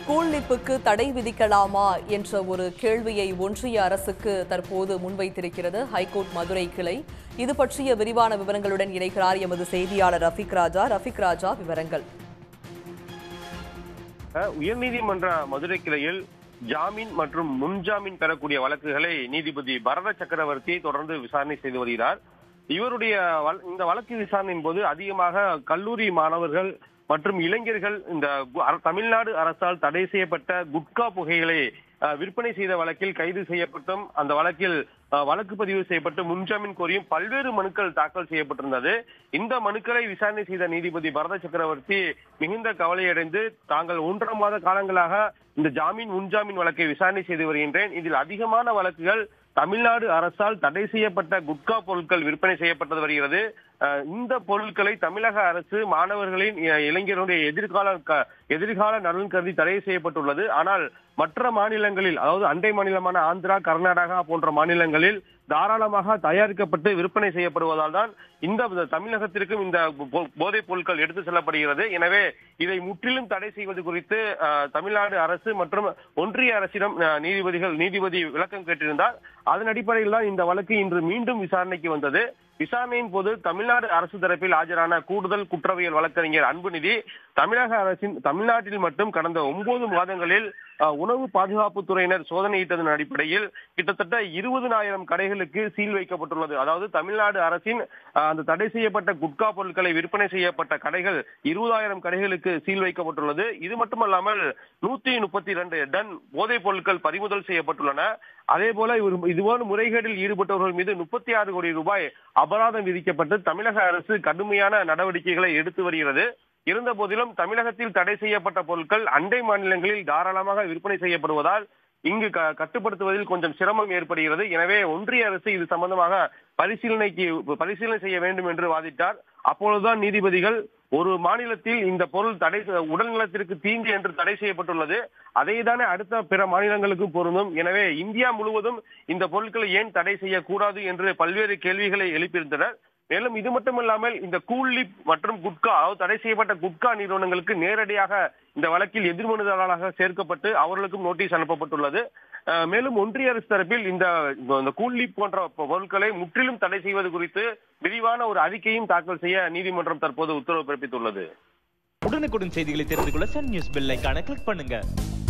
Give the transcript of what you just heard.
கூழ்லிப்புக்கு தடை விதிக்கலாமா என்ற ஒரு கேள்வியை ஒன்றிய அரசுக்கு தற்போது முன்வைத்திருக்கிறது ஹைகோர்ட் மதுரை கிளை இது பற்றிய விரிவான விவரங்களுடன் இணைக்கிறார் எமது செய்தியாளர் ரஃபிக் ராஜா ரஃபிக் ராஜா விவரங்கள் அஹ், உயர்நீதிமன்ற மதுரை கிளையில் ஜாமீன் மற்றும் முன்ஜாமீன் பெறக்கூடிய வழக்குகளை நீதிபதி பரத சக்கரவர்த்தி தொடர்ந்து விசாரணை செய்து வருகிறார் இவருடைய வழ- இந்த வழக்கு விசாரணையின் போது அதிகமாக கல்லூரி மாணவர்கள் மற்றும் இளைஞர்கள் இந்த கு- அர- தமிழ்நாடு அரசால் தடை செய்யப்பட்ட குட்கா புகைகளை அஹ், விற்பனை செய்த வழக்கில் கைது செய்யப்பட்டும் அந்த வழக்கில் அஹ், வழக்கு பதிவு செய்யப்பட்டு முன்ஜாமீன் கோரியும் பல்வேறு மனுக்கள் தாக்கல் செய்யப்பட்டிருந்தது இந்த மனுக்களை விசாரணை செய்த நீதிபதி பரத சக்கரவர்த்தி மிகுந்த கவலையடைந்து தாங்கள் ஒன்றரை மாத காலங்களாக இந்த ஜாமீன் முன்ஜாமீன் வழக்கை விசாரணை செய்து வருகின்றேன் இதில் அதிகமான வழக்குகள் தமிழ்நாடு அரசால் தடை செய்யப்பட்ட குட்கா பொருட்கள் விற்பனை செய்யப்பட்டது வருகிறது அஹ், இந்த பொருட்களை தமிழக அரசு மாணவர்களின் அஹ், இளைஞருடைய எதிர்கால க- எதிர்கால நலன் கருதி தடை செய்யப்பட்டுள்ளது ஆனால் மற்ற மாநிலங்களில் அதாவது அண்டை மாநிலமான ஆந்திரா கர்நாடகா போன்ற மாநிலங்களில் தாராளமாக தயாரிக்கப்பட்டு விற்பனை செய்யப்படுவதால் தான் இந்த தமிழகத்திற்கும் இந்த போ- போதைப் பொருட்கள் எடுத்து செல்லப்படுகிறது எனவே இதை முற்றிலும் தடை செய்வது குறித்து அஹ், தமிழ்நாடு அரசு மற்றும் ஒன்றிய அரசிடம் அஹ், நீதிபதிகள் நீதிபதி விளக்கம் கேட்டிருந்தார் அதன் அடிப்படையில் தான் இந்த வழக்கு இன்று மீண்டும் விசாரணைக்கு வந்தது விசாரணையின் போது தமிழ்நாடு அரசு தரப்பில் ஆஜரான கூடுதல் குற்றவியல் வழக்கறிஞர் அன்புநிதி தமிழக அரசின் தமிழ்நாட்டில் மட்டும் கடந்த ஒன்பது மாதங்களில் அஹ், உணவு பாதுகாப்பு துறையினர் சோதனையிட்டதன் அடிப்படையில் கிட்டத்தட்ட இருபதுனாயிரம் கடைகளுக்கு சீல் வைக்கப்பட்டுள்ளது அதாவது தமிழ்நாடு அரசின் அஹ், அந்த தடை செய்யப்பட்ட குட்கா பொருட்களை விற்பனை செய்யப்பட்ட கடைகள் இருபதாயிரம் கடைகளுக்கு சீல் வைக்கப்பட்டுள்ளது இது மட்டுமல்லாமல் நூத்தி முப்பத்தி இரண்டு டன் போதைப் பொருட்கள் பறிமுதல் செய்யப்பட்டுள்ளன அதே போல இவர் இதுபோல முறைகேடில் ஈடுபட்டவர்கள் மீது முப்பத்தி ஆறு கோடி ரூபாய் அபராதம் விதிக்கப்பட்டு தமிழக அரசு கடுமையான நடவடிக்கைகளை எடுத்து வருகிறது இருந்த போதிலும் தமிழகத்தில் தடை செய்யப்பட்ட பொருட்கள் அண்டை மாநிலங்களில் தாராளமாக விற்பனை செய்யப்படுவதால் இங்கு க- கட்டுப்படுத்துவதில் கொஞ்சம் சிரமம் ஏற்படுகிறது எனவே ஒன்றிய அரசு இது சம்பந்தமாக பரிசீலனைக்கு பரிசீலனை செய்ய வேண்டும் என்று வாதிட்டார் அப்பொழுதுதான் நீதிபதிகள் ஒரு மாநிலத்தில் இந்த பொருள் தடை உடல் நலத்திற்கு தீங்கு என்று தடை செய்யப்பட்டுள்ளது அதை தானே அடுத்த பிற மாநிலங்களுக்கும் பொருந்தும் எனவே இந்தியா முழுவதும் இந்த பொருட்களை ஏன் தடை செய்யக்கூடாது என்று பல்வேறு கேள்விகளை எழுப்பியிருந்தனர் மேலும் இது மட்டுமல்லாமல் இந்த கூல்லிப் மற்றும் குட்கா அதாவது தடை செய்யப்பட்ட குட்கா நிறுவனங்களுக்கு நேரடியாக இந்த வழக்கில் எதிர்மனுதாரர்களாக சேர்க்கப்பட்டு அவர்களுக்கும் நோட்டீஸ் அனுப்பப்பட்டுள்ளது அஹ், மேலும் ஒன்றிய அரசு தரப்பில் இந்த இந்த கூல்லிப் போன்ற பொருட்களை முற்றிலும் தடை செய்வது குறித்து விரிவான ஒரு அறிக்கையும் தாக்கல் செய்ய நீதிமன்றம் தற்போது உத்தரவு பிறப்பித்துள்ளது உடனுக்குடன் செய்திகளை தெரிந்து கொள்ள சன் நியூஸ் பெல் ஐகானை கிளிக் பண்ணுங்க